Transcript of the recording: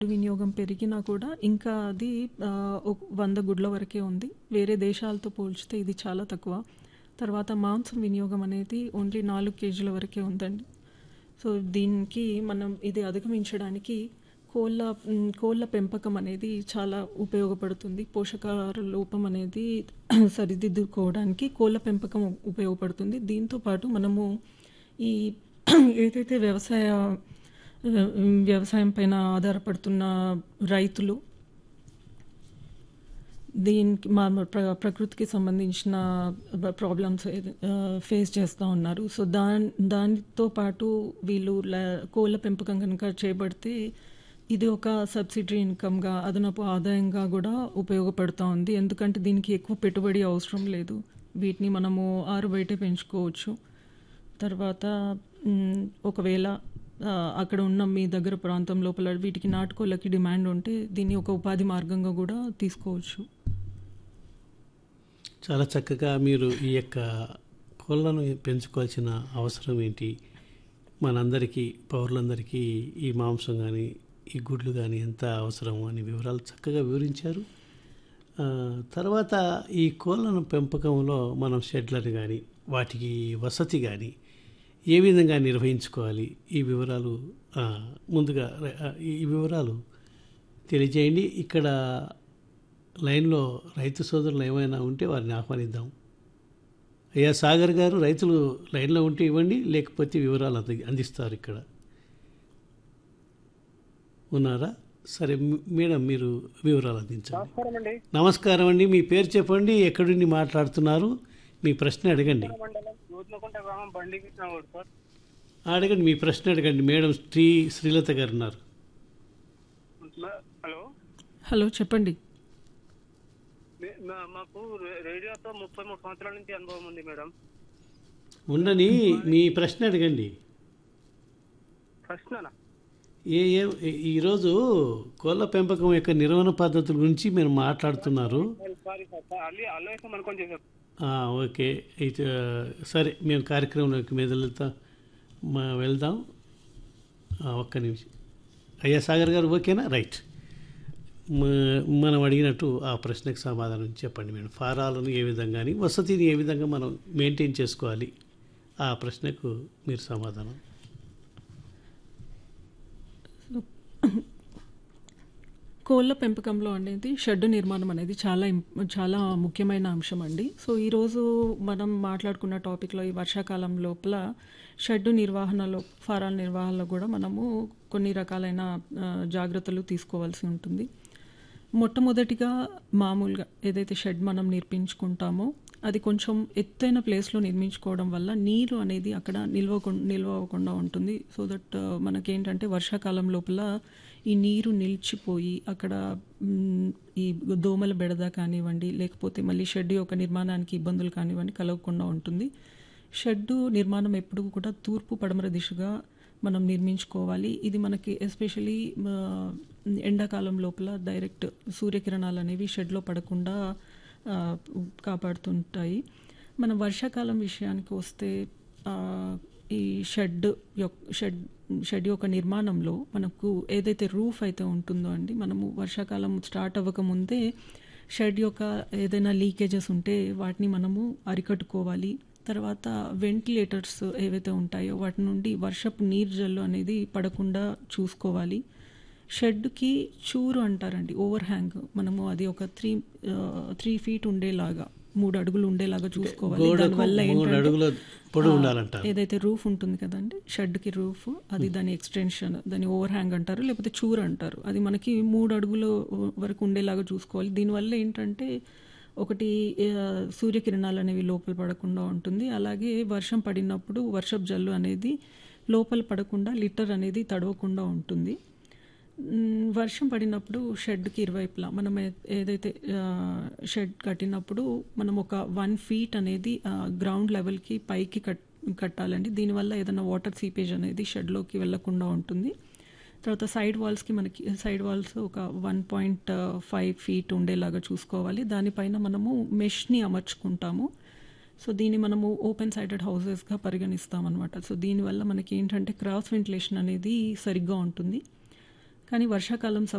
వినియోగం పెరిగినా కూడా ఇంకా అది ఆ, ఒక వంద గుడ్ల వరకే ఉంది వేరే దేశాలతో పోల్చితే ఇది చాలా తక్కువ తర్వాత మాంసం వినియోగం అనేది ఓన్లీ నాలుగు కేజీల వరకే ఉందండి సో దీనికి మనం ఇది అధిగమించడానికి కోళ్ళ మ్, కోళ్ళ పెంపకం అనేది చాలా ఉపయోగపడుతుంది పోషకాహార లోపం అనేది సరిదిద్దుకోవడానికి కోళ్ళ పెంపకం ఉపయోగపడుతుంది దీంతో పాటు మనము ఈ ఏదైతే వ్యవసాయ వ్యవసాయం పైన ఆధారపడుతున్న రైతులు దీనికి మా ప్ర- ప్రకృతికి సంబంధించిన ప్రాబ్లమ్స్ ఫేస్ చేస్తూ ఉన్నారు సో దాని దానితో పాటు వీళ్ళు ల- కోళ్ళ పెంపకం కనుక చేపడితే ఇది ఒక సబ్సిడరీ ఇన్కమ్గా అదనపు ఆదాయంగా కూడా ఉపయోగపడుతూ ఉంది ఎందుకంటే దీనికి ఎక్కువ పెట్టుబడి అవసరం లేదు వీటిని మనము ఆరు బయటే పెంచుకోవచ్చు తర్వాత మ్, ఒకవేళ ఆ, అక్కడ ఉన్న మీ దగ్గర ప్రాంతం లోపల వీటికి నాటుకోళ్ళకి డిమాండ్ ఉంటే దీన్ని ఒక ఉపాధి మార్గంగా కూడా తీసుకోవచ్చు చాలా చక్కగా మీరు ఈ యొక్క కోళ్ళను పెంచుకోవాల్సిన అవసరం ఏంటి మనందరికీ పౌరులందరికీ ఈ మాంసం కానీ ఈ గుడ్లు కానీ ఎంత అవసరమో అని వివరాలు చక్కగా వివరించారు ఆ, తర్వాత ఈ కోళ్ళను పెంపకంలో మనం షెడ్లను కానీ వాటికి వసతి కానీ ఏ విధంగా నిర్వహించుకోవాలి ఈ వివరాలు ఆ, ముందుగా ఆ, ఈ వివరాలు తెలియజేయండి ఇక్కడ లైన్లో రైతు సోదరులు ఏమైనా ఉంటే వారిని ఆహ్వానిద్దాం అయ్యా సాగర్ గారు రైతులు లైన్లో ఉంటే ఇవ్వండి లేకపోతే వివరాలు అంది అందిస్తారు ఇక్కడ ఉన్నారా సరే మ్- మేడం మీరు వివరాలు అందించండి నమస్కారం అండి నమస్కారం అండి మీ పేరు చెప్పండి ఎక్కడి నుండి మాట్లాడుతున్నారు మీ ప్రశ్న అడగండి మండలం దూద్లకుంట గ్రామం బండి కృష్ణగౌడ్ సార్ అడగండి మీ ప్రశ్న అడగండి మేడం శ్రీ శ్రీలత గారు ఉన్నారు మ- హలో హలో చెప్పండి మీ- మా- మాకు రే- రేడియోతో ముప్పై మూడు సంవత్సరాల నుంచి అనుభవం ఉంది మేడం ఉండని మీ ప్రశ్న అడగండి ప్రశ్ననా ఏ ఏ ఈరోజు కోళ్ళ పెంపకం యొక్క నిర్వహణ పద్ధతుల గురించి మీరు మాట్లాడుతున్నారు సారీ సార్ సార్ అల్లి అల్లేసం అనుకొని చేశారు ఆ, ఓకే అయితే ఆ, సరే మేము కార్యక్రమంలోకి మీద వెళ్తాం మా వెళ్దాం ఆ, ఒక్క నిమిషం అయ్యా సాగర్ గారు ఓకేనా రైట్ మ- మనం అడిగినట్టు ఆ ప్రశ్నకు సమాధానం చెప్పండి మేడం ఫారాలను ఏ విధంగా వసతిని ఏ విధంగా మనం మెయింటైన్ చేసుకోవాలి ఆ ప్రశ్నకు మీరు సమాధానం కోళ్ళ పెంపకంలో అనేది షెడ్ నిర్మాణం అనేది చాలా ఇంప్- చాలా ముఖ్యమైన అంశం అండి సో ఈరోజు మనం మాట్లాడుకున్న టాపిక్లో ఈ వర్షాకాలం లోపల షెడ్ నిర్వహణలో ఫారాల నిర్వహణలో కూడా మనము కొన్ని రకాలైన ఆ, జాగ్రత్తలు తీసుకోవాల్సి ఉంటుంది మొట్టమొదటిగా మామూలుగా ఏదైతే షెడ్ మనం నిర్మించుకుంటామో అది కొంచెం ఎత్తైన ప్లేస్లో నిర్మించుకోవడం వల్ల నీరు అనేది అక్కడ నిల్వ నిల్వ అవ్వకుండా ఉంటుంది సో దట్ మనకేంటంటే వర్షాకాలం లోపల ఈ నీరు నిలిచిపోయి అక్కడ మ్, ఈ దోమల బెడద కానివ్వండి లేకపోతే మళ్ళీ షెడ్ యొక్క నిర్మాణానికి ఇబ్బందులు కానివ్వండి కలగకుండా ఉంటుంది షెడ్డు నిర్మాణం ఎప్పుడు కూడా తూర్పు పడమర దిశగా మనం నిర్మించుకోవాలి ఇది మనకి ఎస్పెషలీ ఎండాకాలం లోపల డైరెక్ట్ సూర్యకిరణాలు అనేవి షెడ్లో పడకుండా ఆ, కాపాడుతుంటాయి మనం వర్షాకాలం విషయానికి వస్తే ఆ, ఈ షెడ్ యొక్క షెడ్ షెడ్ యొక్క నిర్మాణంలో మనకు ఏదైతే రూఫ్ అయితే ఉంటుందో అండి మనము వర్షాకాలం స్టార్ట్ అవ్వక ముందే షెడ్ యొక్క ఏదైనా లీకేజెస్ ఉంటే వాటిని మనము అరికట్టుకోవాలి తర్వాత వెంటిలేటర్స్ ఏవైతే ఉంటాయో వాటి నుండి వర్షపు నీరు జల్లు అనేది పడకుండా చూసుకోవాలి షెడ్కి చూరు అంటారండి ఓవర్ హ్యాంగ్ మనము అది ఒక త్రీ త్రీ ఫీట్ ఉండేలాగా మూడు అడుగులు ఉండేలాగా చూసుకోవాలి గోడకు దానివల్ల మూడు ఏంటంటే అడుగుల పొడవు ఆ, ఉండాలంటారు ఏదైతే రూఫ్ ఉంటుంది కదండి షెడ్కి రూఫ్ అది దాని ఎక్స్టెన్షన్ దాని ఓవర్ హ్యాంగ్ అంటారు లేకపోతే చూర్ అంటారు అది మనకి మూడు అడుగుల వరకు ఉండేలాగా చూసుకోవాలి దీనివల్ల ఏంటంటే ఒకటి ఆ, సూర్యకిరణాలు అనేవి లోపల పడకుండా ఉంటుంది అలాగే వర్షం పడినప్పుడు వర్షపు జల్లు అనేది లోపల పడకుండా లిటర్ అనేది తడవకుండా ఉంటుంది మ్, వర్షం పడినప్పుడు షెడ్కి ఇరువైపులా మనం ఏ- ఏదైతే ఆ, షెడ్ కట్టినప్పుడు మనం ఒక వన్ ఫీట్ అనేది ఆ, గ్రౌండ్ లెవెల్కి పైకి కట్ కట్టాలండి దీనివల్ల ఏదైనా వాటర్ సీపేజ్ అనేది షెడ్లోకి వెళ్లకుండా ఉంటుంది తర్వాత సైడ్ వాల్స్కి మనకి సైడ్ వాల్స్ ఒక వన్ పాయింట్ ఫైవ్ ఫీట్ ఉండేలాగా చూసుకోవాలి దానిపైన మనము మెష్ని అమర్చుకుంటాము సో దీన్ని మనము ఓపెన్ సైడెడ్ హౌసెస్గా పరిగణిస్తాం అనమాట సో దీనివల్ల మనకి ఏంటంటే క్రాస్ వెంటిలేషన్ అనేది సరిగ్గా ఉంటుంది కానీ వర్షాకాలం